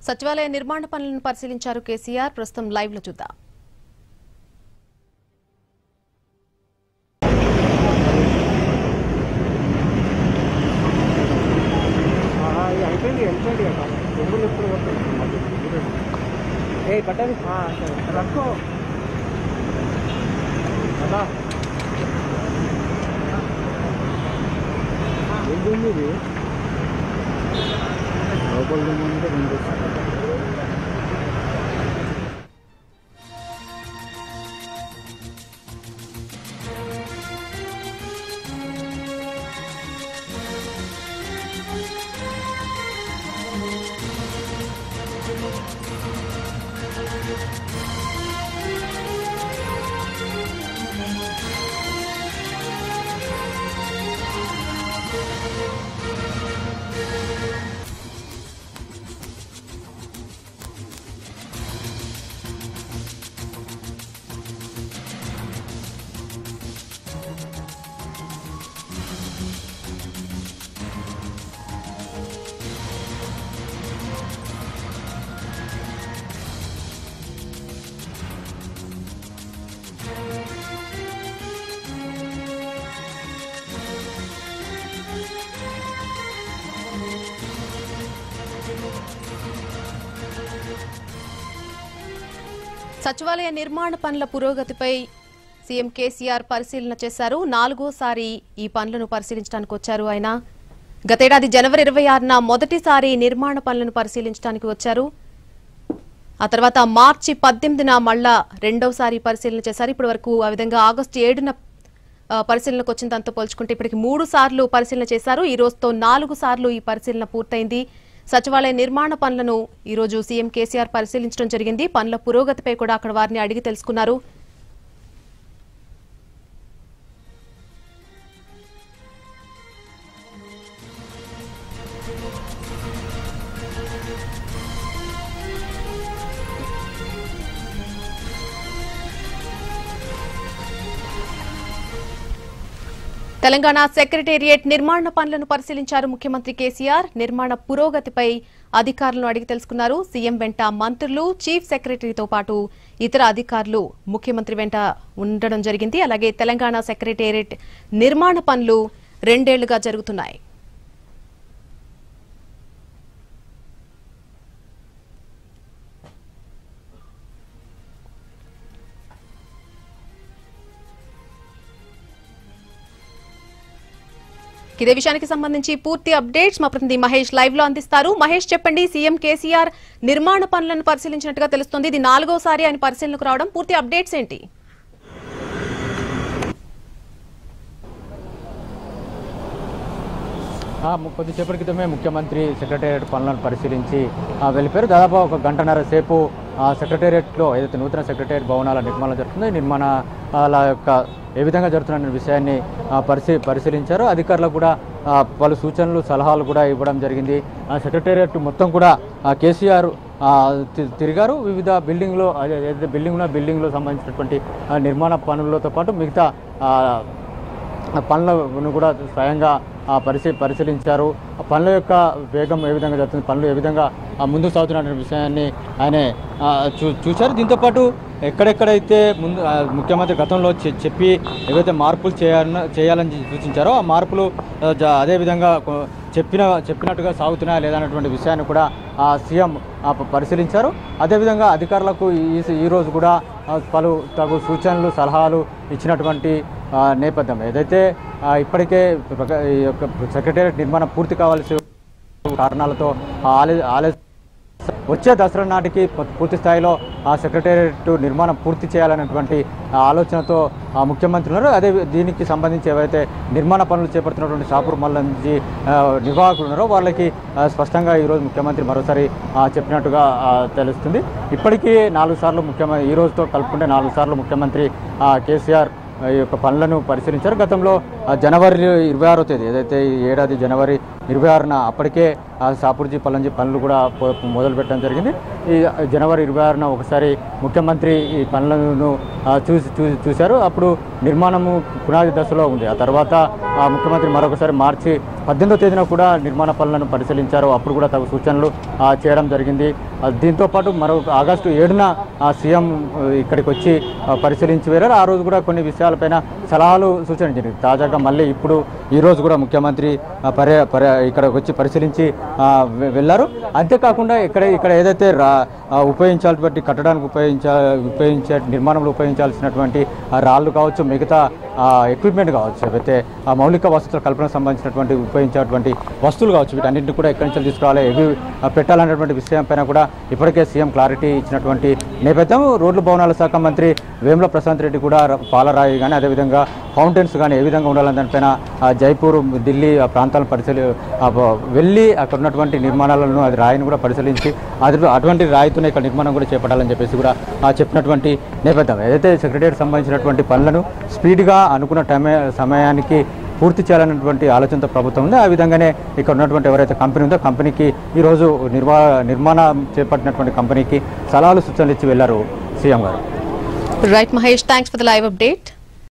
సచివాలయ నిర్మాణ పనులను పరిశీలించారు కేసీఆర్ ప్రస్తుతం లైవ్ లో చూద్దాం అయిపోయింది వెళ్ళిపోయింది కదా ఎప్పుడు ఎప్పుడు ఏ పట్టాలి రక్కో కదా ఏంటి ఇది లోపల ఉంటే రెండు సచివాలయ నిర్మాణ పనుల పురోగతిపై సీఎం కేసీఆర్ పరిశీలన చేశారు నాలుగోసారి ఈ పనులను పరిశీలించడానికి వచ్చారు ఆయన గతేడాది జనవరి ఇరవై ఆరున మొదటిసారి నిర్మాణ పనులను పరిశీలించడానికి వచ్చారు ఆ తర్వాత మార్చి పద్దెనిమిదిన మళ్ళా రెండవసారి పరిశీలన చేశారు ఇప్పటి వరకు ఆ విధంగా ఆగస్టు ఏడున ఆ, పరిశీలనకు వచ్చిన దాంతో పోల్చుకుంటే ఇప్పటికి మూడు సార్లు పరిశీలన చేశారు ఈ రోజుతో నాలుగు సార్లు ఈ పరిశీలన పూర్తయింది సచివాలయ నిర్మాణ పనులను ఈ రోజు సీఎం కేసీఆర్ పరిశీలించడం జరిగింది పనుల పురోగతిపై కూడా అక్కడ వారిని అడిగి తెలుసుకున్నారు తెలంగాణ సెక్రటేరియట్ నిర్మాణ పనులను పరిశీలించారు ముఖ్యమంత్రి కేసీఆర్ నిర్మాణ పురోగతిపై అధికారులను అడిగి తెలుసుకున్నారు సీఎం వెంట మంత్రులు చీఫ్ సెక్రటరీతో పాటు ఇతర అధికారులు ముఖ్యమంత్రి వెంట ఉండడం జరిగింది అలాగే తెలంగాణ సెక్రటేరియట్ నిర్మాణ పనులు రెండేళ్లుగా జరుగుతున్నాయి ఇదే విషయానికి సంబంధించి పూర్తి అప్డేట్స్ మా ప్రతినిధి మహేష్ లైవ్ లో అందిస్తారు మహేష్ చెప్పండి సీఎం కేసీఆర్ నిర్మాణ పనులను పరిశీలించినట్టుగా తెలుస్తోంది ఇది నాలుగోసారి ఆయన పరిశీలనకు రావడం పూర్తి అప్డేట్స్ ఏంటి ఆ, ము- కొద్దిసేపటి క్రితమే ముఖ్యమంత్రి సెక్రటేరియట్ పనులను పరిశీలించి ఆ, వెళ్ళిపోయారు దాదాపు ఒక గంటన్నర సేపు ఆ సెక్రటేరియట్లో ఏదైతే నూతన సెక్రటేరియట్ భవనాల నిర్మాణం జరుగుతుందో ఈ నిర్మాణాల యొక్క ఏ విధంగా జరుగుతున్న విషయాన్ని ఆ, పరిశీ పరిశీలించారు అధికారులకు కూడా ఆ, పలు సూచనలు సలహాలు కూడా ఇవ్వడం జరిగింది ఆ సెక్రటేరియట్ మొత్తం కూడా ఆ, కేసీఆర్ ఆ, తి- తిరిగారు వివిధ బిల్డింగ్లో అదే- ఏదైతే బిల్డింగ్ ఉన్న బిల్డింగ్లో సంబంధించినటువంటి ఆ, నిర్మాణ పనులతో పాటు మిగతా ఆ, ఆ పనులను కూడా స్వయంగా ఆ, పరిశీ పరిశీలించారు ఆ పనుల యొక్క వేగం ఏ విధంగా జరుగుతుంది పనులు ఏ విధంగా ఆ, ముందుకు సాగుతున్న విషయాన్ని ఆయన ఆ, చూ చూశారు దీంతోపాటు ఎక్కడెక్కడైతే ముందు ఆ, ముఖ్యమంత్రి గతంలో చె- చెప్పి ఏవైతే మార్పులు చేయాలని చేయాలని సూచించారో ఆ మార్పులు ఆ, జ- అదేవిధంగా కొ- చెప్పిన చెప్పినట్టుగా సాగుతున్నాయా లేదా అన్నటువంటి విషయాన్ని కూడా ఆ, సీఎం ఆ, ప- పరిశీలించారు అదేవిధంగా అధికారులకు ఈ ఈ రోజు కూడా ఆ, పలు తగు సూచనలు సలహాలు ఇచ్చినటువంటి ఆ, నేపథ్యం ఏదైతే ఆ, ఇప్పటికే ప్రక- ఈ యొక్క సెక్రటేరియట్ నిర్మాణం పూర్తి కావాల్సి కారణాలతో ఆ ఆలే ఆలే వచ్చే దసరా నాటికి ప- పూర్తి స్థాయిలో ఆ సెక్రటేరియట్ నిర్మాణం పూర్తి చేయాలనేటువంటి ఆ ఆలోచనతో ఆ ముఖ్యమంత్రి ఉన్నారు అదే దీనికి సంబంధించి ఏవైతే నిర్మాణ పనులు చేపడుతున్నటువంటి షాపూర్ మల్లంజీ ఆ, నిర్వాహకులు ఉన్నారో వాళ్ళకి ఆ, స్పష్టంగా ఈరోజు ముఖ్యమంత్రి మరోసారి ఆ, చెప్పినట్టుగా ఆ, తెలుస్తుంది ఇప్పటికీ నాలుగు సార్లు ముఖ్యమంత్రి ఈ రోజుతో కలుపుకుంటే నాలుగు సార్లు ముఖ్యమంత్రి ఆ, కేసీఆర్ ఈ యొక్క పనులను పరిశీలించారు గతంలో ఆ, జనవరి ఇరవై ఆరో తేదీ ఏదైతే ఈ ఏడాది జనవరి ఇరవై ఆరున అప్పటికే ఆ సాపూర్జీ పల్లంజీ పనులు కూడా పొ- మొదలు పెట్టడం జరిగింది ఈ జనవరి ఇరవై ఆరున ఒకసారి ముఖ్యమంత్రి ఈ పనులను ఆ, చూసి చూసి చూశారు అప్పుడు నిర్మాణము పునాది దశలో ఉంది ఆ తర్వాత ఆ ముఖ్యమంత్రి మరొకసారి మార్చి పద్దెనిమిదో తేదీన కూడా నిర్మాణ పనులను పరిశీలించారు అప్పుడు కూడా తగు సూచనలు ఆ, చేయడం జరిగింది ఆ, దీంతో పాటు మరో ఆగస్టు ఏడున ఆ, సీఎం ఆ, ఇక్కడికి వచ్చి ఆ, పరిశీలించి వెళ్ళారు ఆ రోజు కూడా కొన్ని విషయాలపైన సలహాలు సూచన జరిగింది తాజాగా మళ్ళీ ఇప్పుడు ఈ రోజు కూడా ముఖ్యమంత్రి ఆ, పర్య పర్య ఇక్కడికి వచ్చి పరిశీలించి ఆ, వె- వెళ్ళారు అంతేకాకుండా ఇక్కడ ఇక్కడ ఏదైతే రా ఆ, ఉపయోగించాల్సినటువంటి కట్టడానికి ఉపయోగించ ఉపయోగించే నిర్మాణంలో ఉపయోగించాల్సినటువంటి ఆ, రాళ్ళు కావచ్చు మిగతా ఎక్విప్మెంట్ కావచ్చు అయితే ఆ మౌలిక వసతుల కల్పనకు సంబంధించినటువంటి ఉపయోగించేటువంటి వస్తువులు కావచ్చు వీటన్నింటిని కూడా ఎక్కడి నుంచి తీసుకురావాలి ఎవి ఆ, పెట్టాలనేటువంటి విషయం పైన కూడా ఇప్పటికే సీఎం క్లారిటీ ఇచ్చినటువంటి నేపథ్యం రోడ్లు భవనాల శాఖ మంత్రి వేముల ప్రశాంత్ రెడ్డి కూడా ర- పాలరాయి కానీ అదేవిధంగా ఫౌంటైన్స్ కానీ ఏ విధంగా ఉండాలని దానిపైన ఆ, జైపూర్ ఢిల్లీ ఆ ప్రాంతాలను పరిశీలి ఆ, బ- వెళ్ళి అక్కడ ఉన్నటువంటి నిర్మాణాలను అది రాయిని కూడా పరిశీలించి అది అటువంటి రాయితోనే ఇక్కడ నిర్మాణం కూడా చేపట్టాలని చెప్పేసి కూడా ఆ, చెప్పినటువంటి నేపథ్యం ఏదైతే సెక్రటరీ సంబంధించినటువంటి పనులను స్పీడ్గా అనుకున్న టైమే సమయానికి పూర్తి చేయాలన్నటువంటి ఆలోచనతో ప్రభుత్వం ఉంది ఆ విధంగానే ఇక్కడ ఉన్నటువంటి ఎవరైతే కంపెనీ ఉందో కంపెనీకి ఈరోజు నిర్మా నిర్మాణం చేపట్టినటువంటి కంపెనీకి సలహాలు సూచనలు ఇచ్చి వెళ్ళారు సీఎం గారు right Mahesh thanks for the live update